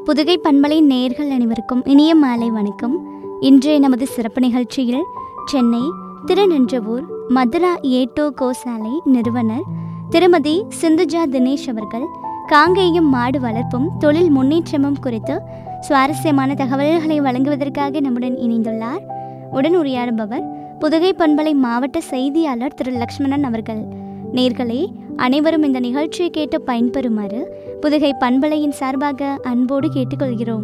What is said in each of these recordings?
புதுகை பண்பலை நேயர்கள் அனைவருக்கும் இனிய மாலை வணக்கம் இன்றைய நமது சிறப்பு நிகழ்ச்சியில் சென்னை திருநின்றவூர் மதுரா ஏட்டோ கோசாலை நிறுவனர் திருமதி சிந்துஜா தினேஷ் அவர்கள் காங்கேயம் மாடு வளர்ப்பும் தொழில் முன்னேற்றமும் குறித்து சுவாரஸ்யமான தகவல்களை வழங்குவதற்காக நம்முடன் இணைந்துள்ளார் உடன் உரையாடுபவர் புதுகை பண்பலை மாவட்ட செய்தியாளர் திரு லக்ஷ்மணன் அவர்கள் நேர்களே அனைவரும் இந்த நிகழ்ச்சியை கேட்டு பயன்பெறுமாறு புதுகை பண்பலையின் சார்பாக அன்போடு கேட்டுக்கொள்கிறோம்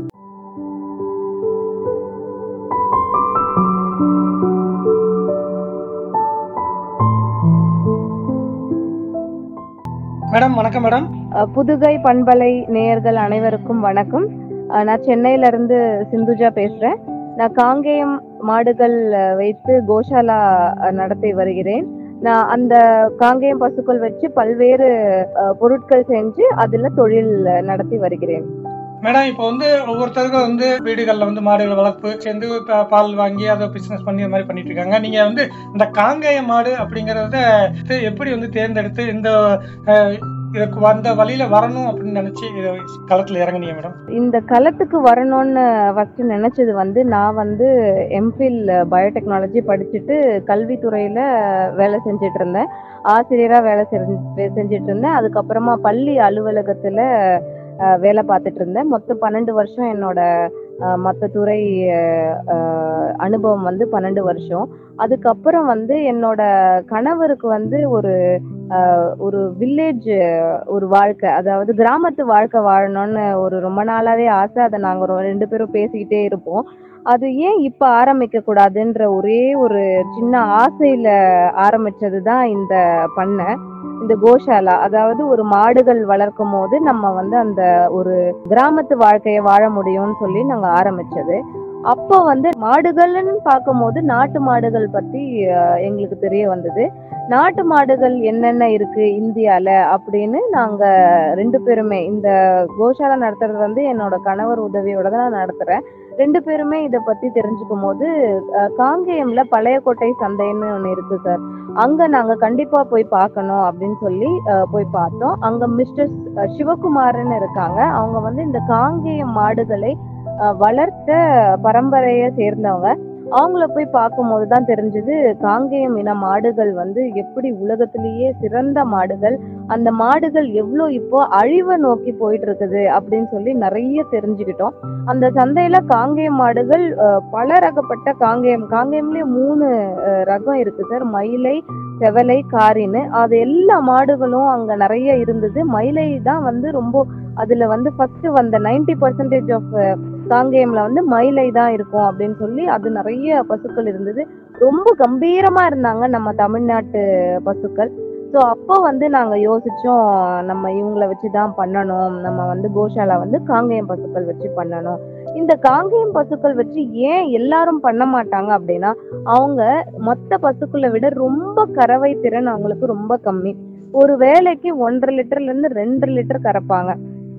மேடம் வணக்கம் மேடம் அஹ் புதுகை பண்பலை நேயர்கள் அனைவருக்கும் வணக்கம் அஹ் நான் சென்னையில இருந்து சிந்துஜா பேசுறேன் நான் காங்கேயம் மாடுகள் அஹ், வைத்து கோஷாலா அஹ், நடத்தி வருகிறேன் நான் அந்த காங்கேயம் பசுக்கள் வச்சு பல்வேறு அஹ், பொருட்கள் செஞ்சு அதுல தொழில் அஹ், நடத்தி வருகிறேன் மேடம் இப்போ வந்து ஒவ்வொருத்தருக்கும் வந்து வீடுகளில் வந்து மாடுகள் வளர்ப்பு சேர்ந்து பா- பால் வாங்கி அதை பிஸ்னஸ் பண்ணி இந்த மாதிரி பண்ணிட்டு இருக்காங்க நீங்க வந்து இந்த காங்கேய மாடு அப்படிங்கறத வந்து எப்படி வந்து தேர்ந்தெடுத்து இந்த அஹ், இதுக்கு வந்த வழியில வரணும் அப்படின்னு நினைச்சு இது களத்துல இறங்குனீங்க மேடம் இந்த களத்துக்கு வரணும்னு ஃபர்ஸ்ட் நினைச்சது வந்து நான் வந்து எம்ஃபில் பயோடெக்னாலஜி படிச்சுட்டு கல்வித்துறையில வேலை செஞ்சுட்டு இருந்தேன் ஆசிரியரா வேலை செஞ்சு செஞ்சுட்டு இருந்தேன் அதுக்கப்புறமா பள்ளி அலுவலகத்துல அஹ், வேலை பார்த்துட்டு இருந்தேன் மொத்தம் பன்னெண்டு வருஷம் என்னோட மற்ற துறை அஹ், அஹ், அனுபவம் வந்து பன்னெண்டு வருஷம் அதுக்கப்புறம் வந்து என்னோட கணவருக்கு வந்து ஒரு அஹ், ஒரு வில்லேஜ் ஒரு வாழ்க்கை அதாவது கிராமத்து வாழ்க்கை வாழணும்னு ஒரு ரொம்ப நாளாவே ஆசை அதை நாங்க ஒரு ரெண்டு பேரும் பேசிக்கிட்டே இருப்போம் அது ஏன் இப்ப ஆரம்பிக்க கூடாதுன்ற ஒரே ஒரு சின்ன ஆசையில ஆரம்பிச்சது தான் இந்த பண்ணை இந்த கோஷாலா அதாவது ஒரு மாடுகள் வளர்க்கும் போது நம்ம வந்து அந்த ஒரு கிராமத்து வாழ்க்கையை வாழ முடியும்னு சொல்லி நாங்க ஆரம்பிச்சது அப்போ வந்து மாடுகள்னு பார்க்கும்போது நாட்டு மாடுகள் பத்தி அஹ், எங்களுக்கு தெரிய வந்தது நாட்டு மாடுகள் என்னென்ன இருக்கு இந்தியால அப்படின்னு நாங்க ரெண்டு பேருமே இந்த கோஷாலா நடத்துறது வந்து என்னோட கணவர் உதவியோட தான் நான் நடத்துறேன் ரெண்டு பேருமே இதை பத்தி தெரிஞ்சுக்கும் போது அஹ், காங்கேயம்ல பழையக்கோட்டை சந்தைன்னு ஒன்று இருக்கு சார் அங்க நாங்க கண்டிப்பா போய் பார்க்கணும் அப்படின்னு சொல்லி அஹ், போய் பார்த்தோம் அங்க மிஸ்டர் சிவகுமார்னு இருக்காங்க அவங்க வந்து இந்த காங்கேயம் மாடுகளை அஹ், வளர்த்த பரம்பரையை சேர்ந்தவங்க அவங்கள போய் பார்க்கும்போது தான் தெரிஞ்சது காங்கேயம் இன மாடுகள் வந்து எப்படி உலகத்திலேயே சிறந்த மாடுகள் அந்த மாடுகள் எவ்வளோ இப்போ அழிவை நோக்கி போயிட்டு இருக்குது அப்படின்னு சொல்லி நிறைய தெரிஞ்சுக்கிட்டோம் அந்த சந்தையில காங்கேயம் மாடுகள் அஹ், பல ரகப்பட்ட காங்கேயம் காங்கேயம்லயே மூணு அஹ், ரகம் இருக்கு சார் மயிலை செவலை காரின்னு அது எல்லா மாடுகளும் அங்க நிறைய இருந்தது மயிலை தான் வந்து ரொம்ப அதுல வந்து ஃபர்ஸ்ட் வந்த 90% பர்சன்டேஜ் ஆஃப் காங்கேயம்ல வந்து மயிலை தான் இருக்கும் அப்படின்னு சொல்லி அது நிறைய பசுக்கள் இருந்தது ரொம்ப கம்பீரமா இருந்தாங்க நம்ம தமிழ்நாட்டு பசுக்கள் ஸோ அப்போ வந்து நாங்க யோசிச்சோம் நம்ம இவங்கள வச்சு தான் பண்ணணும் நம்ம வந்து கோஷாலா வந்து காங்கேயம் பசுக்கள் வச்சு பண்ணணும் இந்த காங்கேயம் பசுக்கள் வச்சு ஏன் எல்லாரும் பண்ண மாட்டாங்க அப்படின்னா அவங்க மொத்த பசுக்களை விட ரொம்ப கறவை திறன் அவங்களுக்கு ரொம்ப கம்மி ஒரு வேலைக்கு ஒன்றரை லிட்டர்ல இருந்து ரெண்டு லிட்டர் கறப்பாங்க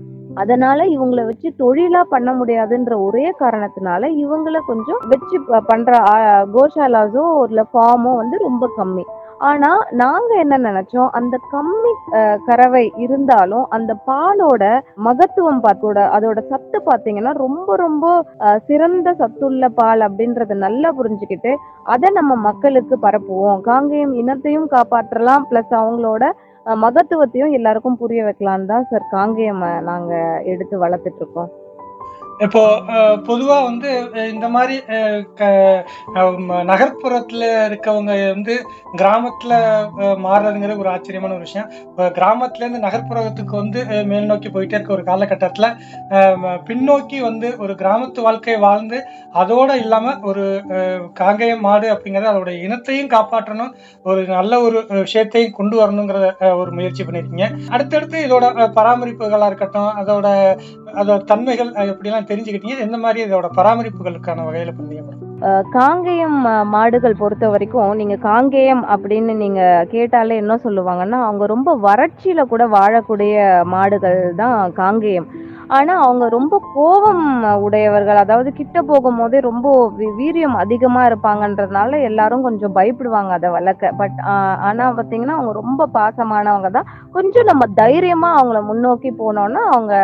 அதனால இவங்கள வச்சு தொழிலா பண்ண முடியாதுன்ற ஒரே காரணத்தினால இவங்கள கொஞ்சம் வச்சு ப- பண்ற ஆ- கோஷாலாஸோ இல்ல ஃபார்மோ வந்து ரொம்ப கம்மி ஆனா நாங்க என்ன நினைச்சோம் அந்த கம்மி அஹ், கறவை இருந்தாலும் அந்த பாலோட மகத்துவம் பார்த்தோட அதோட சத்து பாத்தீங்கன்னா ரொம்ப ரொம்ப அஹ், சிறந்த சத்துள்ள பால் அப்படின்றத நல்லா புரிஞ்சுக்கிட்டு அதை நம்ம மக்களுக்கு பரப்புவோம் காங்கேயம் இனத்தையும் காப்பாற்றலாம் பிளஸ் அவங்களோட அஹ், மகத்துவத்தையும் எல்லாருக்கும் புரிய வைக்கலாம்னு தான் சார் காங்கேயம் அஹ், நாங்க எடுத்து வளர்த்துட்டு இருக்கோம் இப்போ அஹ், பொதுவா வந்து அஹ், இந்த மாதிரி அஹ், க- அஹ், ம- நகர்ப்புறத்துல இருக்கவங்க வந்து கிராமத்துல அஹ், மாறுறதுங்கிறது ஒரு ஆச்சரியமான ஒரு விஷயம் இப்ப கிராமத்துல இருந்து நகர்ப்புறத்துக்கு வந்து அஹ், மேல் நோக்கி போயிட்டே இருக்க ஒரு காலகட்டத்துல அஹ், ம- பின்னோக்கி வந்து ஒரு கிராமத்து வாழ்க்கையை வாழ்ந்து அதோட இல்லாம ஒரு அஹ், காங்கேயம் மாடு அப்படிங்கறது அதோட இனத்தையும் காப்பாற்றணும் ஒரு நல்ல ஒரு அஹ், விஷயத்தையும் கொண்டு வரணுங்கிற அஹ், ஒரு முயற்சி பண்ணிருக்கீங்க அடுத்தடுத்து இதோட அஹ், பராமரிப்புகளா இருக்கட்டும் அதோட அதோட தன்மைகள் அஹ், எப்படிலாம் தெரிஞ்சுக்கிட்டீங்க எந்த மாதிரி இதோட பராமரிப்புகளுக்கான வகையில பண்ணீங்க மேடம் அஹ் காங்கேயம் அஹ், மாடுகள் பொறுத்த வரைக்கும் நீங்க காங்கேயம் அப்படின்னு நீங்க கேட்டாலே என்ன சொல்லுவாங்கன்னா அவங்க ரொம்ப வறட்சியில கூட வாழக்கூடிய மாடுகள் தான் காங்கேயம் ஆனா அவங்க ரொம்ப கோபம் உடையவர்கள் அதாவது கிட்ட போகும்போதே ரொம்ப வீ- வீரியம் அதிகமா இருப்பாங்கன்றதுனால எல்லாரும் கொஞ்சம் பயப்படுவாங்க அதை வளர்க்க பட் ஆனா பாத்தீங்கன்னா அவங்க ரொம்ப பாசமானவங்க தான் கொஞ்சம் நம்ம தைரியமா அவங்கள முன்னோக்கி போனோம்னா அவங்க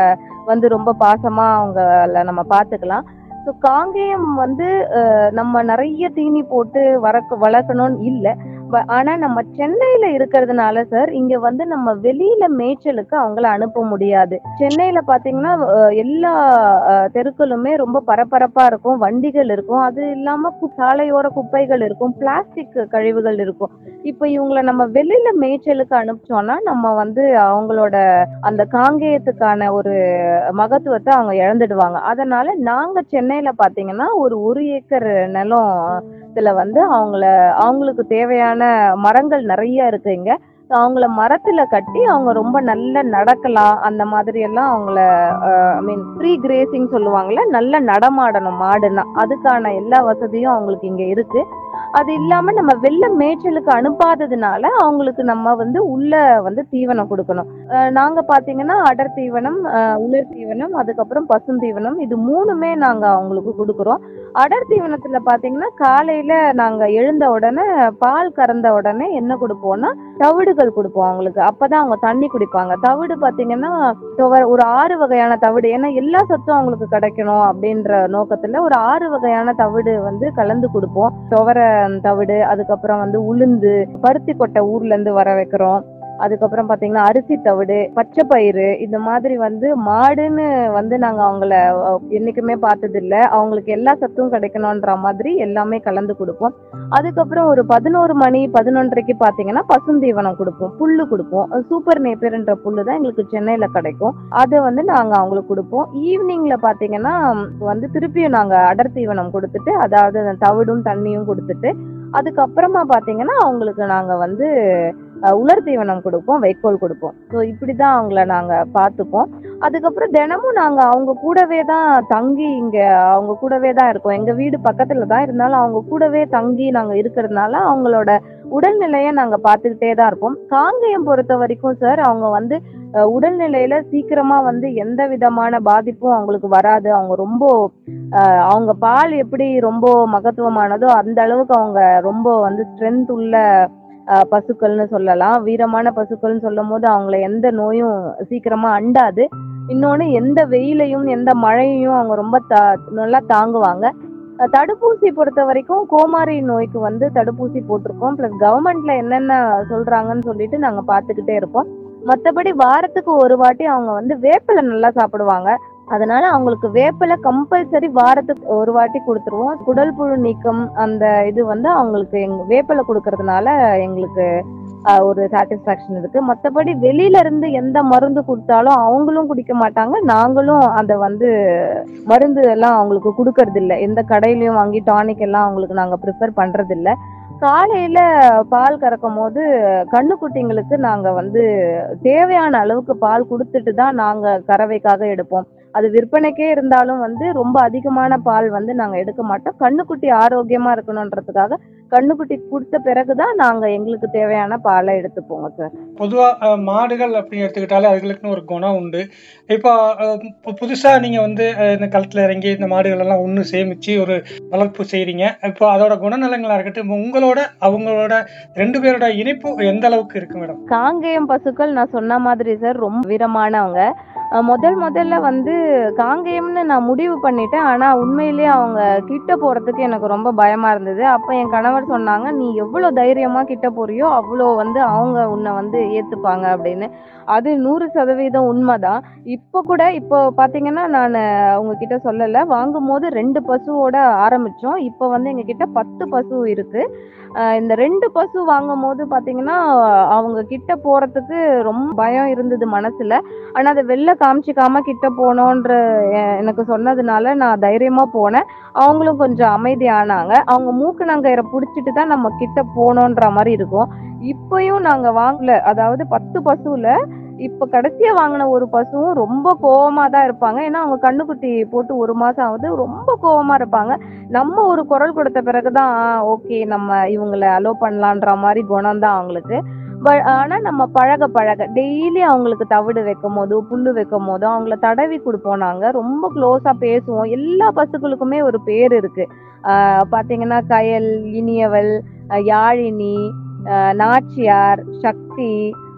வந்து ரொம்ப பாசமா அவங்கள நம்ம பாத்துக்கலாம் ஸோ காங்கேயம் வந்து அஹ், நம்ம நிறைய தீனி போட்டு வளர்க்க வளர்க்கணும்னு இல்லை ஆனா நம்ம சென்னையில இருக்கிறதுனால சார் இங்க வந்து நம்ம வெளியில மேய்ச்சலுக்கு அவங்கள அனுப்ப முடியாது சென்னையில பாத்தீங்கன்னா அஹ், எல்லா அஹ், தெருக்களுமே ரொம்ப பரபரப்பா இருக்கும் வண்டிகள் இருக்கும் அது இல்லாம கு- சாலையோர குப்பைகள் இருக்கும் பிளாஸ்டிக் கழிவுகள் இருக்கும் இப்ப இவங்கள நம்ம வெளியில மேய்ச்சலுக்கு அனுப்பிச்சோம்னா நம்ம வந்து அவங்களோட அந்த காங்கேயத்துக்கான ஒரு மகத்துவத்தை அவங்க இழந்துடுவாங்க அதனால நாங்க சென்னையில பாத்தீங்கன்னா ஒரு ஒரு ஏக்கர் நிலம் இதுல வந்து அவங்கள அவங்களுக்கு தேவையான மரங்கள் நிறைய இருக்கு இங்க அவங்கள மரத்துல கட்டி அவங்க ரொம்ப நல்ல நடக்கலாம் அந்த மாதிரி எல்லாம் அவங்கள ஐ மீன் ஃப்ரீ கிரேசிங் சொல்லுவாங்கல்ல நல்ல நடமாடணும் மாடுனா அதுக்கான எல்லா வசதியும் அவங்களுக்கு இங்க இருக்கு அது இல்லாம நம்ம வெளில மேய்ச்சலுக்கு அனுப்பாததுனால அவங்களுக்கு நம்ம வந்து உள்ள வந்து தீவனம் கொடுக்கணும் அஹ் நாங்க பாத்தீங்கன்னா அடர் தீவனம் அஹ் உலர் தீவனம் அதுக்கப்புறம் பசுந்தீவனம் இது மூணுமே நாங்க அவங்களுக்கு கொடுக்குறோம் அடர் தீவனத்துல பாத்தீங்கன்னா காலையில நாங்க எழுந்த உடனே பால் கறந்த உடனே என்ன கொடுப்போம்னா தவிடுகள் கொடுப்போம் அவங்களுக்கு அப்பதான் அவங்க தண்ணி குடிப்பாங்க தவிடு பாத்தீங்கன்னா துவ- ஒரு ஆறு வகையான தவிடு ஏன்னா எல்லா சத்தும் அவங்களுக்கு கிடைக்கணும் அப்படின்ற நோக்கத்துல ஒரு ஆறு வகையான தவிடு வந்து கலந்து கொடுப்போம் துவர தவிடு அதுக்கப்புறம் வந்து உளுந்து பருத்தி கொட்டை ஊர்ல இருந்து வர வைக்கிறோம் அதுக்கப்புறம் பாத்தீங்கன்னா அரிசி தவிடு பச்சை பயிறு இந்த மாதிரி வந்து மாடுன்னு வந்து நாங்க அவங்கள அஹ், என்னைக்குமே பார்த்தது இல்ல அவங்களுக்கு எல்லா சத்தும் கிடைக்கணும்ன்ற மாதிரி எல்லாமே கலந்து கொடுப்போம் அதுக்கப்புறம் ஒரு பதினோரு மணி பதினொன்றரைக்கு பாத்தீங்கன்னா பசுந்தீவனம் கொடுப்போம் புல்லு கொடுப்போம் அஹ் சூப்பர் நேப்பியர்ன்ற புல்லு தான் எங்களுக்கு சென்னையில கிடைக்கும் அதை வந்து நாங்க அவங்களுக்கு கொடுப்போம் ஈவினிங்ல பாத்தீங்கன்னா வந்து திருப்பியும் நாங்க அடர் தீவனம் கொடுத்துட்டு அதாவது அந்த தவிடும் தண்ணியும் கொடுத்துட்டு அதுக்கப்புறமா பாத்தீங்கன்னா அவங்களுக்கு நாங்க வந்து அஹ், உலர் தீவனம் கொடுப்போம் வைக்கோல் கொடுப்போம் ஸோ இப்படிதான் அவங்கள நாங்க பார்த்துப்போம் அதுக்கப்புறம் தினமும் நாங்க அவங்க கூடவே தான் தங்கி இங்க அவங்க கூடவே தான் இருக்கோம் எங்க வீடு பக்கத்துல தான் இருந்தாலும் அவங்க கூடவே தங்கி நாங்க இருக்கிறதுனால அவங்களோட உடல்நிலையை நாங்க பார்த்துக்கிட்டே தான் இருப்போம் காங்கேயம் பொறுத்த வரைக்கும் சார் அவங்க வந்து அஹ், உடல்நிலையில சீக்கிரமா வந்து எந்த விதமான பாதிப்பும் அவங்களுக்கு வராது அவங்க ரொம்ப அஹ், அவங்க பால் எப்படி ரொம்ப மகத்துவமானதோ அந்த அளவுக்கு அவங்க ரொம்ப வந்து ஸ்ட்ரென்த் உள்ள அஹ், பசுக்கள்னு சொல்லலாம் வீரமான பசுக்கள்னு சொல்லும் போது அவங்கள எந்த நோயும் சீக்கிரமா அண்டாது இன்னொன்னு எந்த வெயிலையும் எந்த மழையையும் அவங்க ரொம்ப தா- நல்லா தாங்குவாங்க அஹ், தடுப்பூசி பொறுத்த வரைக்கும் கோமாரி நோய்க்கு வந்து தடுப்பூசி போட்டிருக்கோம் ப்ளஸ் கவர்மெண்ட்ல என்னென்ன சொல்றாங்கன்னு சொல்லிட்டு நாங்க பார்த்துக்கிட்டே இருப்போம் மற்றபடி வாரத்துக்கு ஒரு வாட்டி அவங்க வந்து வேப்பிலை நல்லா சாப்பிடுவாங்க அதனால அவங்களுக்கு வேப்பிலை கம்பல்சரி வாரத்துக்கு ஒரு வாட்டி கொடுத்துருவோம் குடல் புழு நீக்கம் அந்த இது வந்து அவங்களுக்கு எங்க வேப்பிலை கொடுக்கறதுனால எங்களுக்கு ஆஹ், ஒரு சாட்டிஸ்ஃபேக்ஷன் இருக்கு மற்றபடி வெளியில இருந்து எந்த மருந்து கொடுத்தாலும் அவங்களும் குடிக்க மாட்டாங்க நாங்களும் அதை வந்து மருந்து எல்லாம் அவங்களுக்கு கொடுக்கறது இல்ல எந்த கடையிலயும் வாங்கி டானிக் எல்லாம் அவங்களுக்கு நாங்க ப்ரிஃபர் பண்றது இல்ல காலையில பால் கறக்கும் போது கண்ணுக்குட்டிங்களுக்கு நாங்க வந்து தேவையான அளவுக்கு பால் கொடுத்துட்டு தான் நாங்க கறவைக்காக எடுப்போம் அது விற்பனைக்கே இருந்தாலும் வந்து ரொம்ப அதிகமான பால் வந்து நாங்க எடுக்க மாட்டோம் கண்ணுக்குட்டி ஆரோக்கியமா இருக்கணுன்றதுக்காக கண்ணுக்குட்டி கொடுத்த பிறகுதான் நாங்க எங்களுக்கு தேவையான பாலை எடுத்துப்போங்க சார் பொதுவா அஹ், மாடுகள் அப்படின்னு எடுத்துக்கிட்டாலே அதுகளுக்குன்னு ஒரு குணம் உண்டு இப்போ அஹ், பு- புதுசா நீங்க வந்து அஹ், இந்த களத்துல இறங்கி இந்த மாடுகள் எல்லாம் ஒண்ணு சேமிச்சு ஒரு வளர்ப்பு செய்றீங்க இப்போ அதோட குணநலங்களா இருக்கட்டும் இப்போ உங்களோட அவங்களோட ரெண்டு பேரோட இணைப்பு எந்த அளவுக்கு இருக்கு மேடம் காங்கேயம் பசுக்கள் நான் சொன்ன மாதிரி சார் ரொம்ப வீரமானவங்க அஹ் முதல் முதல்ல வந்து காங்கேயம்னு நான் முடிவு பண்ணிட்டேன் ஆனா உண்மையிலேயே அவங்க கிட்ட போறதுக்கு எனக்கு ரொம்ப பயமா இருந்தது அப்ப என் கணவர் சொன்னாங்க நீ எவ்வளவு தைரியமா கிட்ட போறியோ அவ்வளோ வந்து அவங்க உன்னை வந்து ஏத்துப்பாங்க அப்படின்னு அது நூறு சதவீதம் உண்மைதான் இப்போ கூட இப்போ பாத்தீங்கன்னா நான் உங்ககிட்ட சொல்லல வாங்கும் போது ரெண்டு பசுவோட ஆரம்பிச்சோம் இப்போ வந்து எங்க கிட்ட பத்து பசு இருக்கு அஹ் இந்த ரெண்டு பசு வாங்கும் போது பாத்தீங்கன்னா அவங்க கிட்ட போறதுக்கு ரொம்ப பயம் இருந்தது மனசுல ஆனா அதை வெளில காமிச்சிக்காம கிட்ட போனோன்ற எ- எனக்கு சொன்னதுனால நான் தைரியமா போனேன் அவங்களும் கொஞ்சம் அமைதியானாங்க அவங்க மூக்கு நாங்கயிறை புடிச்சிட்டு தான் நம்ம கிட்ட போனோன்ற மாதிரி இருக்கும் இப்பயும் நாங்க வாங்கல அதாவது பத்து பசுல இப்ப கடைசியா வாங்கின ஒரு பசுவும் ரொம்ப கோவமா தான் இருப்பாங்க ஏன்னா அவங்க கண்ணுக்குட்டி போட்டு ஒரு மாசம் ஆகுது ரொம்ப கோவமா இருப்பாங்க நம்ம ஒரு குரல் கொடுத்த பிறகுதான் ஓகே நம்ம இவங்களை அலோ பண்ணலான்ற மாதிரி குணம் தான் அவங்களுக்கு பட் ஆனா நம்ம பழக பழக டெய்லி அவங்களுக்கு தவிடு வைக்கும் போதோ புல்லு வைக்கும் போதோ அவங்கள தடவி கொடுப்போம் நாங்க ரொம்ப க்ளோஸா பேசுவோம் எல்லா பசுக்களுக்குமே ஒரு பேர் இருக்கு ஆஹ் பாத்தீங்கன்னா கயல் இனியவள் ஆஹ் யாழினி ஆஹ் நாச்சியார் சக்தி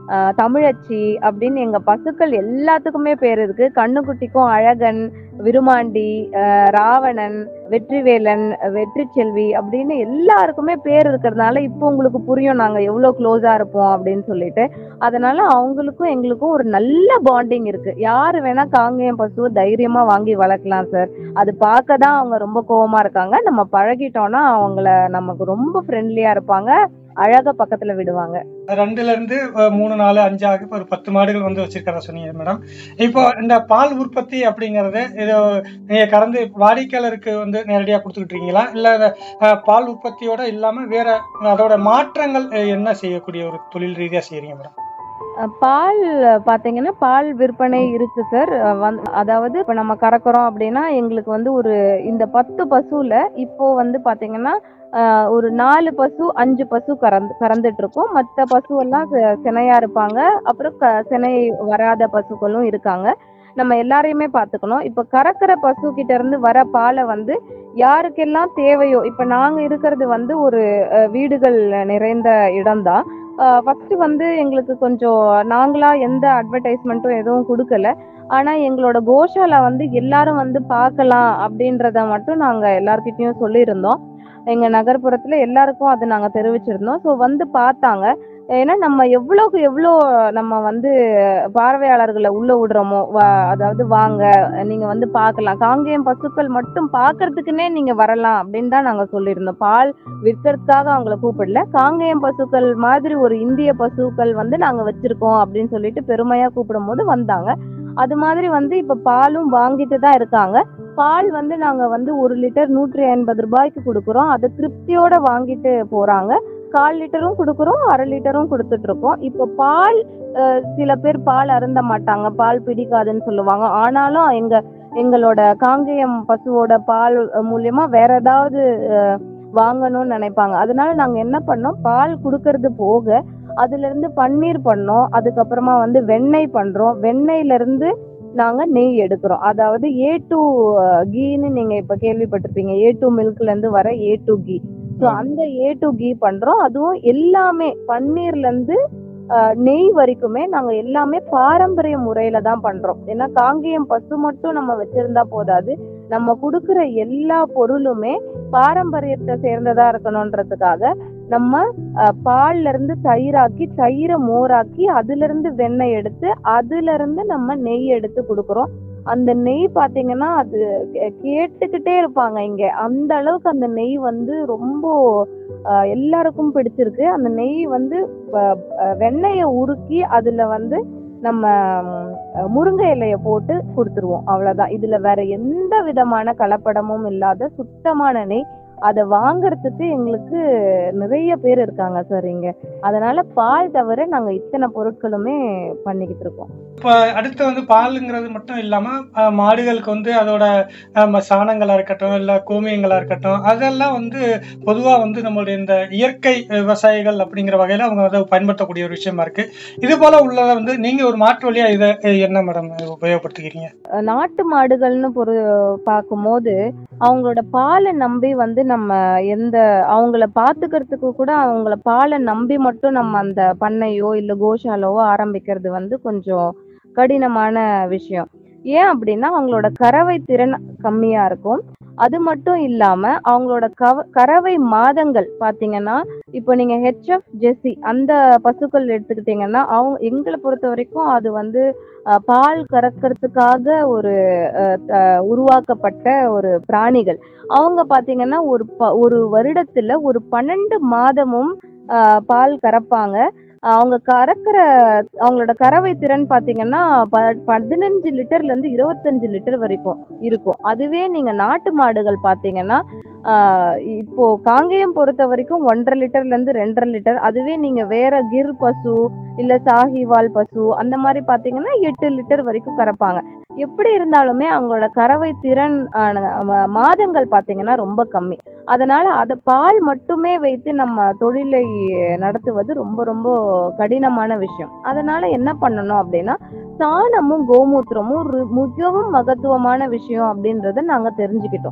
ஆஹ் தமிழச்சி அப்படின்னு எங்க பசுக்கள் எல்லாத்துக்குமே பேர் இருக்கு கண்ணுக்குட்டிக்கும் அழகன் விருமாண்டி ஆஹ் ராவணன் வெற்றிவேலன் வெற்றி செல்வி அப்படின்னு எல்லாருக்குமே பேர் இருக்கிறதுனால இப்போ உங்களுக்கு புரியும் நாங்க எவ்வளவு க்ளோஸா இருப்போம் அப்படின்னு சொல்லிட்டு அதனால அவங்களுக்கும் எங்களுக்கும் ஒரு நல்ல பாண்டிங் இருக்கு யாரு வேணா காங்கேயம் பசுவை தைரியமா வாங்கி வளர்க்கலாம் சார் அது பார்க்க தான் அவங்க ரொம்ப கோவமா இருக்காங்க நம்ம பழகிட்டோம்னா அவங்கள நமக்கு ரொம்ப ஃப்ரெண்ட்லியா இருப்பாங்க அழகா பக்கத்துல விடுவாங்க ரெண்டுல இருந்து அஹ், மூணு நாலு அஞ்சு ஆகி இப்ப ஒரு பத்து மாடுகள் வந்து வச்சிருக்கிறதா சொன்னீங்க மேடம் இப்போ இந்த பால் உற்பத்தி அப்படிங்கறது இது நீங்க கறந்து வாடிக்கையாளருக்கு வந்து நேரடியா கொடுத்துக்கிட்டு இருக்கீங்களா இல்ல இத, அஹ், பால் உற்பத்தியோட இல்லாம வேற அதோட மாற்றங்கள் அஹ், என்ன செய்யக்கூடிய ஒரு தொழில் ரீதியா செய்யறீங்க மேடம் அஹ் பால் பாத்தீங்கன்னா பால் விற்பனை இருக்கு சார் அதாவது இப்ப நம்ம கறக்குறோம் அப்படின்னா எங்களுக்கு வந்து ஒரு இந்த பத்து பசுல இப்போ வந்து பாத்தீங்கன்னா அஹ் ஒரு நாலு பசு அஞ்சு பசு கறந்து கறந்துட்டு இருக்கோம் மற்ற பசு எல்லாம் செ- சினையா இருப்பாங்க அப்புறம் க சினை வராத பசுக்களும் இருக்காங்க நம்ம எல்லாரையுமே பார்த்துக்கணும் இப்போ கறக்கிற பசு கிட்ட இருந்து வர பாலை வந்து யாருக்கெல்லாம் தேவையோ இப்போ நாங்க இருக்கிறது வந்து ஒரு அஹ், வீடுகள் நிறைந்த இடம்தான் ஃபர்ஸ்ட் வந்து எங்களுக்கு கொஞ்சம் நாங்களா எந்த அட்வர்டைஸ்மெண்ட்டும் எதுவும் கொடுக்கல ஆனா எங்களோட கோஷால வந்து எல்லாரும் வந்து பார்க்கலாம் அப்படின்றத மட்டும் நாங்க எல்லார்கிட்டயும் சொல்லியிருந்தோம் எங்க நகர்ப்புறத்துல எல்லாருக்கும் அதை நாங்க தெரிவிச்சிருந்தோம் ஸோ வந்து பார்த்தாங்க ஏன்னா நம்ம எவ்வளோக்கு எவ்வளோ நம்ம வந்து பார்வையாளர்களை உள்ள விடுறோமோ வா- அதாவது வாங்க நீங்க வந்து பார்க்கலாம் காங்கேயம் பசுக்கள் மட்டும் பார்க்கறதுக்குன்னே நீங்க வரலாம் அப்படின்னு தான் நாங்க சொல்லியிருந்தோம் பால் விற்கிறதுக்காக அவங்கள கூப்பிடல காங்கேயம் பசுக்கள் மாதிரி ஒரு இந்திய பசுக்கள் வந்து நாங்க வச்சிருக்கோம் அப்படின்னு சொல்லிட்டு பெருமையா கூப்பிடும் போது வந்தாங்க அது மாதிரி வந்து இப்ப பாலும் வாங்கிட்டு தான் இருக்காங்க பால் வந்து நாங்க வந்து ஒரு லிட்டர் நூற்றி ஐம்பது ரூபாய்க்கு கொடுக்குறோம் அதை திருப்தியோட வாங்கிட்டு போறாங்க கால் லிட்டரும் கொடுக்குறோம் அரை லிட்டரும் கொடுத்துட்டு இருக்கோம் இப்போ பால் அஹ், சில பேர் பால் அருந்த மாட்டாங்க பால் பிடிக்காதுன்னு சொல்லுவாங்க ஆனாலும் எங்க எங்களோட காங்கேயம் பசுவோட பால் மூலியமா வேற ஏதாவது அஹ், வாங்கணும்னு நினைப்பாங்க அதனால நாங்க என்ன பண்ணோம் பால் கொடுக்கறது போக அதுல இருந்து பன்னீர் பண்ணோம் அதுக்கப்புறமா வந்து வெண்ணெய் பண்றோம் வெண்ணெய்ல இருந்து நாங்க நெய் எடுக்கிறோம் அதாவது ஏ டூ கீன்னு நீங்க இப்ப கேள்விப்பட்டிருப்பீங்க ஏ டூ மில்க்ல இருந்து வர ஏ டூ கீ ஸோ அந்த ஏ டூ கீ பண்றோம் அதுவும் எல்லாமே பன்னீர்ல இருந்து அஹ், நெய் வரைக்குமே நாங்க எல்லாமே பாரம்பரிய முறையில தான் பண்றோம் ஏன்னா காங்கேயம் பசு மட்டும் நம்ம வச்சிருந்தா போதாது நம்ம கொடுக்குற எல்லா பொருளுமே பாரம்பரியத்தை சேர்ந்ததா இருக்கணும்ன்றதுக்காக நம்ம அஹ், பால்ல இருந்து தயிராக்கி தயிரை மோராக்கி அதுல இருந்து வெண்ணெய் எடுத்து அதுல இருந்து நம்ம நெய் எடுத்து கொடுக்குறோம் அந்த நெய் பாத்தீங்கன்னா அது கே- கேட்டுக்கிட்டே இருப்பாங்க இங்க அந்த அளவுக்கு அந்த நெய் வந்து ரொம்ப அஹ், எல்லாருக்கும் பிடிச்சிருக்கு அந்த நெய் வந்து ப- அஹ், வெண்ணெயை உருக்கி அதுல வந்து நம்ம ம், அஹ், முருங்கை இலைய போட்டு கொடுத்துருவோம் அவ்வளவுதான் இதுல வேற எந்த விதமான கலப்படமும் இல்லாத சுத்தமான நெய் அதை வாங்குறதுக்கு எங்களுக்கு நிறைய பேர் இருக்காங்க சார் இங்க அதனால பால் தவிர நாங்க இத்தனை பொருட்களுமே பண்ணிக்கிட்டு இருக்கோம் இப்ப அடுத்து வந்து பாலுங்கிறது மட்டும் இல்லாம அஹ், மாடுகளுக்கு வந்து அதோட அஹ், ம- சாணங்களா இருக்கட்டும் இல்ல கோமியங்களா இருக்கட்டும் அதெல்லாம் வந்து பொதுவா வந்து நம்மளுடைய இந்த இயற்கை விவசாயிகள் அப்படிங்கிற வகையில அவங்க அதை பயன்படுத்தக்கூடிய ஒரு விஷயமா இருக்கு இது போல உள்ளதை வந்து நீங்க ஒரு மாற்று வழியா இதை அஹ், என்ன மேடம் உபயோகப்படுத்திக்கிறீங்க அஹ் நாட்டு மாடுகள்னு பொறு பார்க்கும்போது அவங்களோட பாலை நம்பி வந்து நம்ம எந்த அவங்கள பாத்துக்கிறதுக்கு கூட அவங்கள பாலை நம்பி மட்டும் நம்ம அந்த பண்ணையோ இல்ல கோஷாலவோ ஆரம்பிக்கிறது வந்து கொஞ்சம் கடினமான விஷயம் ஏன் அப்படின்னா அவங்களோட கறவை திறன் கம்மியா இருக்கும் அது மட்டும் இல்லாம அவங்களோட கவ கறவை மாதங்கள் பாத்தீங்கன்னா இப்போ நீங்க ஹெச்எஃப் ஜெஸ்ஸி அந்த பசுக்கள் எடுத்துக்கிட்டீங்கன்னா அவங்க எங்களை பொறுத்த வரைக்கும் அது வந்து அஹ், பால் கறக்கிறதுக்காக ஒரு அஹ், த- உருவாக்கப்பட்ட ஒரு பிராணிகள் அவங்க பாத்தீங்கன்னா ஒரு ப- ஒரு வருடத்துல ஒரு பன்னெண்டு மாதமும் அஹ், பால் கறப்பாங்க அவங்க கறக்கிற அவங்களோட கறவை திறன் பாத்தீங்கன்னா ப- பதினஞ்சு லிட்டர்ல இருந்து இருபத்தஞ்சு லிட்டர் வரைக்கும் இருக்கும் அதுவே நீங்க நாட்டு மாடுகள் பாத்தீங்கன்னா ஆஹ் இப்போ காங்கேயம் பொறுத்த வரைக்கும் ஒன்றரை லிட்டர்ல இருந்து ரெண்டரை லிட்டர் அதுவே நீங்க வேற கிர் பசு இல்ல சாஹிவால் பசு அந்த மாதிரி பாத்தீங்கன்னா எட்டு லிட்டர் வரைக்கும் கறப்பாங்க எப்படி இருந்தாலுமே அவங்களோட கறவை திறன் ஆன, ம- மாதங்கள் பாத்தீங்கன்னா ரொம்ப கம்மி அதனால அத பால் மட்டுமே வைத்து நம்ம தொழிலை நடத்துவது ரொம்ப ரொம்ப கடினமான விஷயம் அதனால என்ன பண்ணணும் அப்படின்னா சாணமும் கோமூத்திரமும் ஒரு மிகவும் மகத்துவமான விஷயம் அப்படின்றத நாங்க தெரிஞ்சுக்கிட்டோம்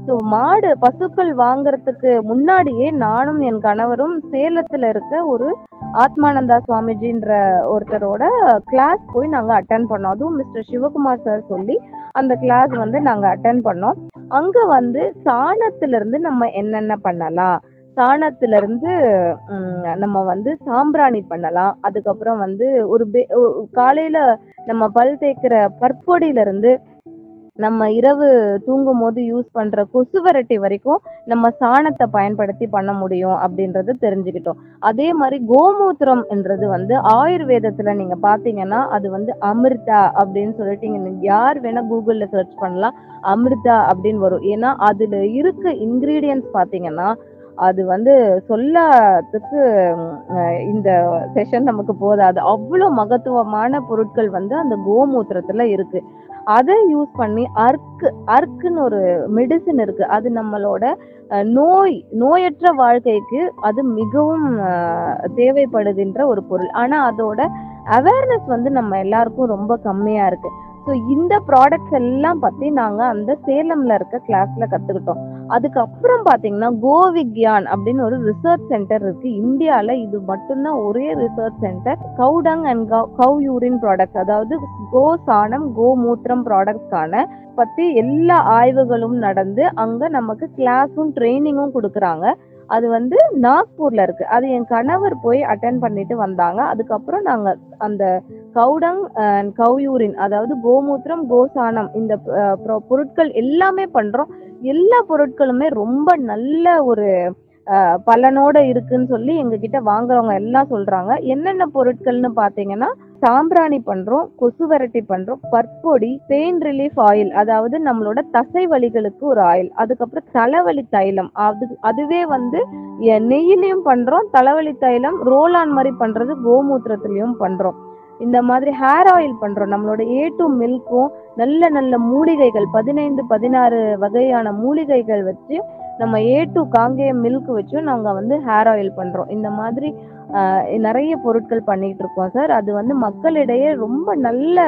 ஸோ மாடு பசுக்கள் வாங்குறதுக்கு முன்னாடியே நானும் என் கணவரும் சேலத்துல இருக்க ஒரு ஆத்மானந்தா சுவாமிஜின்ற ஒருத்தரோட கிளாஸ் போய் நாங்க அட்டன் பண்ணோம் அதுவும் மிஸ்டர் சிவகுமார் சார் சொல்லி அந்த கிளாஸ் வந்து நாங்க அட்டன் பண்ணோம் அங்க வந்து சாணத்துல இருந்து நம்ம என்னென்ன பண்ணலாம் சாணத்துல இருந்து ம், நம்ம வந்து சாம்பிராணி பண்ணலாம் அதுக்கப்புறம் வந்து ஒரு பே- ஒ- காலையில நம்ம பல் தேய்க்கிற பற்பொடியில இருந்து நம்ம இரவு தூங்கும் போது யூஸ் பண்ற கொசுவரட்டி வரைக்கும் நம்ம சாணத்தை பயன்படுத்தி பண்ண முடியும் அப்படின்றத தெரிஞ்சுக்கிட்டோம் அதே மாதிரி கோமூத்திரம் என்றது வந்து ஆயுர்வேதத்துல நீங்க பாத்தீங்கன்னா அது வந்து அமிர்தா அப்படின்னு சொல்லிட்டு நீங்க யார் வேணா கூகுள்ல சர்ச் பண்ணலாம் அமிர்தா அப்படின்னு வரும் ஏன்னா அதுல இருக்க இன்கிரீடியன்ஸ் பாத்தீங்கன்னா அது வந்து சொல்லத்துக்கு ம், அஹ், இந்த செஷன் நமக்கு போதாது அவ்வளோ மகத்துவமான பொருட்கள் வந்து அந்த கோமூத்திரத்துல இருக்கு அதை யூஸ் பண்ணி அர்க்கு அர்க்குன்னு ஒரு மெடிசின் இருக்கு அது நம்மளோட அஹ், நோய் நோயற்ற வாழ்க்கைக்கு அது மிகவும் அஹ், தேவைப்படுகின்ற ஒரு பொருள் ஆனா அதோட அவேர்னஸ் வந்து நம்ம எல்லாருக்கும் ரொம்ப கம்மியா இருக்கு ஸோ இந்த ப்ராடக்ட்ஸ் எல்லாம் பத்தி நாங்க அந்த சேலம்ல இருக்க கிளாஸ்ல கத்துக்கிட்டோம் அதுக்கப்புறம் பாத்தீங்கன்னா கோவிக்யான் அப்படின்னு ஒரு ரிசர்ச் சென்டர் இருக்கு இந்தியால இது மட்டும்தான் ஒரே research centre cow dung and cow urine products அதாவது கோ சாணம் கோ மூத்திரம் ப்ராடக்ட்ஸ்க்கான பத்தி எல்லா ஆய்வுகளும் நடந்து அங்க நமக்கு கிளாஸும் ட்ரைனிங்கும் கொடுக்குறாங்க அது வந்து நாக்பூர்ல இருக்கு அது என் கணவர் போய் அட்டன் பண்ணிட்டு வந்தாங்க அதுக்கப்புறம் நாங்க அந்த கவுடங் அண்ட் கவ்யூரின் அதாவது கோமூத்திரம் கோசானம் இந்த அஹ், பொ- பொருட்கள் எல்லாமே பண்றோம் எல்லா பொருட்களுமே ரொம்ப நல்ல ஒரு அஹ், பலனோட இருக்குன்னு சொல்லி எங்க கிட்ட வாங்குறவங்க எல்லாம் சொல்றாங்க என்னென்ன பொருட்கள்னு பாத்தீங்கன்னா சாம்பிராணி பண்றோம் கொசுவரட்டி பண்றோம் பற்பொடி பெயின் ரிலீஃப் ஆயில் அதாவது நம்மளோட தசை வலிகளுக்கு ஒரு ஆயில் அதுக்கப்புறம் தலைவலி தைலம் அது அதுவே வந்து எ- நெய்யிலையும் பண்றோம் தலைவலி தைலம் ரோல் ஆன் மாதிரி பண்றது கோமூத்திரத்திலயும் பண்றோம் இந்த மாதிரி ஹேர் ஆயில் பண்றோம் நம்மளோட ஏ டு மில்க்கும் நல்ல நல்ல மூலிகைகள் பதினைந்து பதினாறு வகையான மூலிகைகள் வச்சு நம்ம ஏ டு காங்கேயம் மில்க் வச்சும் நாங்க வந்து ஹேர் ஆயில் பண்றோம் இந்த மாதிரி ஆஹ், நிறைய பொருட்கள் பண்ணிட்டு இருக்கோம் சார் அது வந்து மக்களிடையே ரொம்ப நல்ல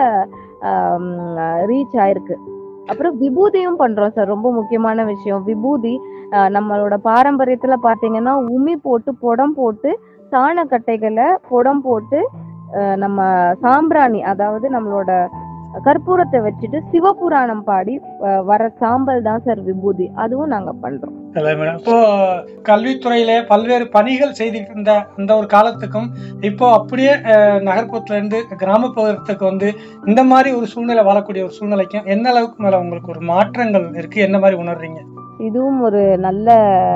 ரீச் ஆயிருக்கு அப்புறம் விபூதியும் பண்றோம் சார் ரொம்ப முக்கியமான விஷயம் விபூதி ஆஹ், நம்மளோட பாரம்பரியத்துல பாத்தீங்கன்னா உமி போட்டு புடம் போட்டு சாணக்கட்டைகளை புடம் போட்டு ஆஹ், நம்ம சாம்பிராணி அதாவது நம்மளோட கற்பூரத்தை வச்சுட்டு சிவபுராணம் பாடி ஆஹ், வர சாம்பல் தான் சார் விபூதி அதுவும் நாங்க பண்றோம் இல்லை மேடம் இப்போ கல்வித்துறையில பல்வேறு பணிகள் செய்துட்டு இருந்த அந்த ஒரு காலத்துக்கும் இப்போ அப்படியே அஹ், நகர்ப்புறத்துல இருந்து கிராமப்புறத்துக்கு வந்து இந்த மாதிரி ஒரு சூழ்நிலை வாழக்கூடிய ஒரு சூழ்நிலைக்கும் என்ன அளவுக்கு மேல உங்களுக்கு ஒரு மாற்றங்கள் இருக்கு என்ன மாதிரி உணர்றீங்க இதுவும் ஒரு நல்ல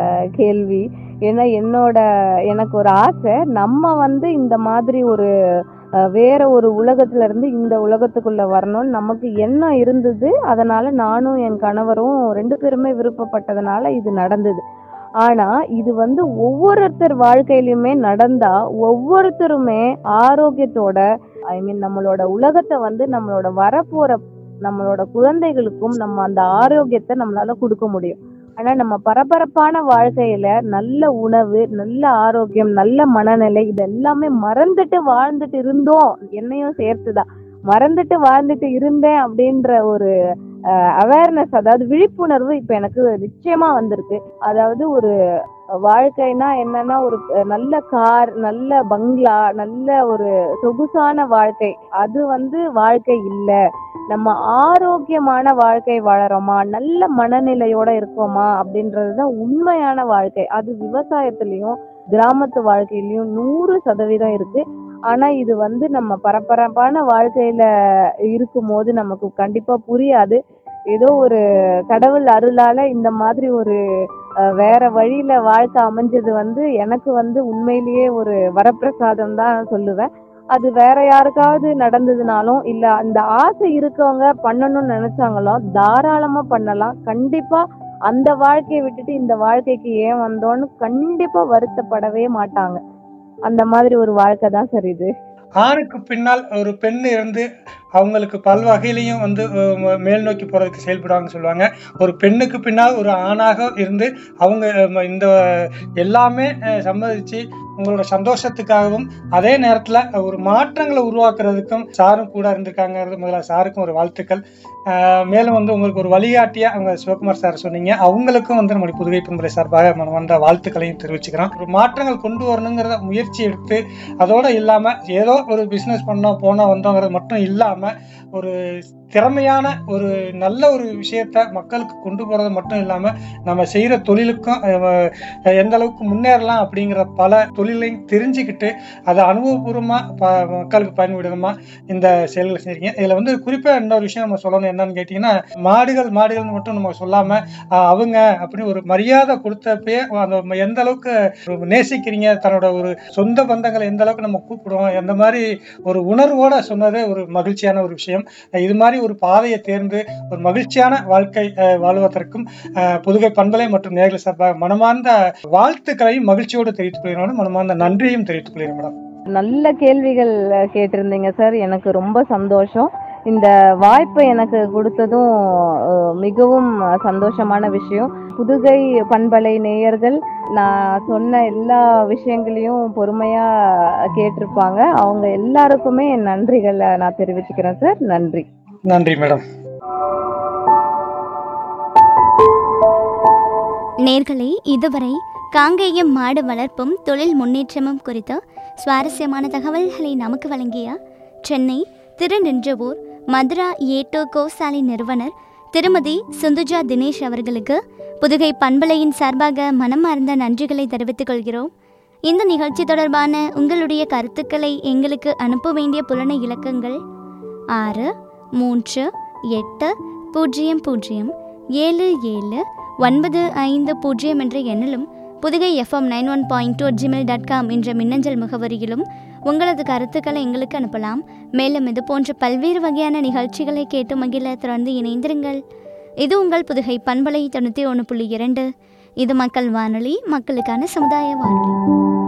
கேள்வி ஏன்னா என்னோட எனக்கு ஒரு ஆசை நம்ம வந்து இந்த மாதிரி ஒரு அஹ், வேற ஒரு உலகத்துல இருந்து இந்த உலகத்துக்குள்ள வரணும்னு நமக்கு எண்ணம் இருந்தது அதனால நானும் என் கணவரும் ரெண்டு பேருமே விருப்பப்பட்டதுனால இது நடந்தது ஆனா இது வந்து ஒவ்வொருத்தர் வாழ்க்கையிலுமே நடந்தா ஒவ்வொருத்தருமே ஆரோக்கியத்தோட ஐ மீன் நம்மளோட உலகத்தை வந்து நம்மளோட வரப்போற நம்மளோட குழந்தைகளுக்கும் நம்ம அந்த ஆரோக்கியத்தை நம்மளால கொடுக்க முடியும் ஆனா நம்ம பரபரப்பான வாழ்க்கையில நல்ல உணவு நல்ல ஆரோக்கியம் நல்ல மனநிலை இது எல்லாமே மறந்துட்டு வாழ்ந்துட்டு இருந்தோம் என்னையும் சேர்த்துதான் மறந்துட்டு வாழ்ந்துட்டு இருந்தேன் அப்படின்ற ஒரு அவேர்னஸ் அதாவது விழிப்புணர்வு இப்ப எனக்கு நிச்சயமா வந்திருக்கு அதாவது ஒரு வாழ்க்கைனா என்னன்னா ஒரு அஹ், நல்ல கார் நல்ல பங்களா நல்ல ஒரு சொகுசான வாழ்க்கை அது வந்து வாழ்க்கை இல்ல நம்ம ஆரோக்கியமான வாழ்க்கை வாழறோமா நல்ல மனநிலையோட இருக்கோமா அப்படின்றதுதான் உண்மையான வாழ்க்கை அது விவசாயத்திலயும் கிராமத்து வாழ்க்கையிலயும் நூறு சதவீதம் இருக்கு ஆனா இது வந்து நம்ம பரபரப்பான வாழ்க்கையில இருக்கும்போது நமக்கு கண்டிப்பா புரியாது ஏதோ ஒரு கடவுள் அருளால இந்த மாதிரி ஒரு அஹ், வேற வழியில வாழ்க்கை அமைஞ்சது வந்து எனக்கு வந்து உண்மையிலேயே ஒரு வரப்பிரசாதம் தான் சொல்லுவேன் அது வேற யாருக்காவது நடந்ததுனாலும் இல்ல அந்த ஆசை இருக்கவங்க பண்ணணும்னு நினைச்சாங்களோ தாராளமா பண்ணலாம் கண்டிப்பா அந்த வாழ்க்கையை விட்டுட்டு இந்த வாழ்க்கைக்கு ஏன் வந்தோன்னு கண்டிப்பா வருத்தப்படவே மாட்டாங்க அந்த மாதிரி ஒரு வாழ்க்கை தான் சார் இது ஆணுக்கு பின்னால் ஒரு பெண் இருந்து அவங்களுக்கு பல் வகையிலையும் வந்து அஹ், மேல் நோக்கி போறதுக்கு செயல்படுவாங்கன்னு சொல்லுவாங்க ஒரு பெண்ணுக்கு பின்னால் ஒரு ஆணாக இருந்து அவங்க அஹ், இந்த எல்லாமே அஹ், சம்மதிச்சு உங்களோட சந்தோஷத்துக்காகவும் அதே நேரத்துல ஒரு மாற்றங்களை உருவாக்குறதுக்கும் சாரும் கூட இருந்திருக்காங்கிறது முதல்ல சாருக்கும் ஒரு வாழ்த்துக்கள் ஆஹ் மேலும் வந்து உங்களுக்கு ஒரு வழிகாட்டியா அவங்க சிவகுமார் சார் சொன்னீங்க அவங்களுக்கும் வந்து நம்முடைய புதுகை பண்புரை சார்பாக மனமார்ந்த வாழ்த்துக்களையும் தெரிவிச்சுக்கிறோம் ஒரு மாற்றங்கள் கொண்டு வரணுங்கிறத முயற்சி எடுத்து அதோட இல்லாம ஏதோ ஒரு பிசினஸ் பண்ணோம் போனோம் வந்தோங்கிறது மட்டும் இல்லாம ஒரு திறமையான ஒரு நல்ல ஒரு விஷயத்த மக்களுக்கு கொண்டு போறது மட்டும் இல்லாம நம்ம செய்யற தொழிலுக்கும் அஹ், எந்த அளவுக்கு முன்னேறலாம் அப்படிங்கிற பல தொழிலையும் தெரிஞ்சுக்கிட்டு அதை அனுபவபூர்வமா ப மக்களுக்கு பயன்படுமா இந்த செயல்களை செஞ்சீங்க இதுல வந்து குறிப்பா இன்னொரு விஷயம் நம்ம சொல்லணும் என்னன்னு கேட்டீங்கன்னா மாடுகள் மாடுகள்னு மட்டும் நம்ம சொல்லாம ஆஹ், அவங்க அப்படி ஒரு மரியாதை கொடுத்தப்பயே அந்த ம- எந்த அளவுக்கு ஒரு நேசிக்கிறீங்க தன்னோட ஒரு சொந்த பந்தங்களை எந்த அளவுக்கு நம்ம கூப்பிடுவோம் எந்த மாதிரி ஒரு உணர்வோட சொன்னதே ஒரு மகிழ்ச்சியான ஒரு விஷயம் இது மாதிரி ஒரு பாதையை தேர்ந்து ஒரு மகிழ்ச்சியான வாழ்க்கை அஹ், வாழ்வதற்கும் அஹ், புதுகை பண்பலை மற்றும் நேர்கள் சார்பாக மனமார்ந்த வாழ்த்துக்களையும் மகிழ்ச்சியோடு தெரிவித்துக் கொள்கிறோம் மனமார்ந்த நன்றியையும் தெரிவித்துக் கொள்கிறேன் மேடம் நல்ல கேள்விகள் அஹ், கேட்டிருந்தீங்க சார் எனக்கு ரொம்ப சந்தோஷம் இந்த வாய்ப்பை எனக்கு கொடுத்ததும் அஹ், மிகவும் சந்தோஷமான விஷயம் புதுகை பண்பலை நேயர்கள் நான் சொன்ன எல்லா விஷயங்களையும் பொறுமையா கேட்டிருப்பாங்க அவங்க எல்லாருக்குமே என் நன்றிகளை நான் தெரிவிச்சுக்கிறேன் சார் நன்றி நன்றி மேடம் நேர்களே இதுவரை காங்கேயம் மாடு வளர்ப்பும் தொழில் முன்னேற்றமும் குறித்த சுவாரஸ்யமான தகவல்களை நமக்கு வழங்கிய சென்னை திருநின்றவூர் மதுரா ஏட்டோ கோசாலை நிறுவனர் திருமதி சுந்துஜா தினேஷ் அவர்களுக்கு புதுகை பண்பலையின் சார்பாக மனமார்ந்த நன்றிகளை தெரிவித்துக் கொள்கிறோம் இந்த நிகழ்ச்சி தொடர்பான உங்களுடைய கருத்துக்களை எங்களுக்கு அனுப்ப வேண்டிய புலன இலக்கங்கள் ஆறு மூன்று எட்டு பூஜ்ஜியம் பூஜ்ஜியம் ஏழு ஏழு ஒன்பது ஐந்து பூஜ்ஜியம் என்ற எண்ணிலும் Pudugai FM nine one point two Gmail dot com என்ற மின்னஞ்சல் முகவரியிலும் உங்களது கருத்துக்களை எங்களுக்கு அனுப்பலாம் மேலும் இது போன்ற பல்வேறு வகையான நிகழ்ச்சிகளை கேட்டு மகிழ தொடர்ந்து இணைந்திருங்கள் இது உங்கள் புதுகை பண்பலை தொண்ணூற்றி ஒன்று புள்ளி இரண்டு இது மக்கள் வானொலி மக்களுக்கான சமுதாய வானொலி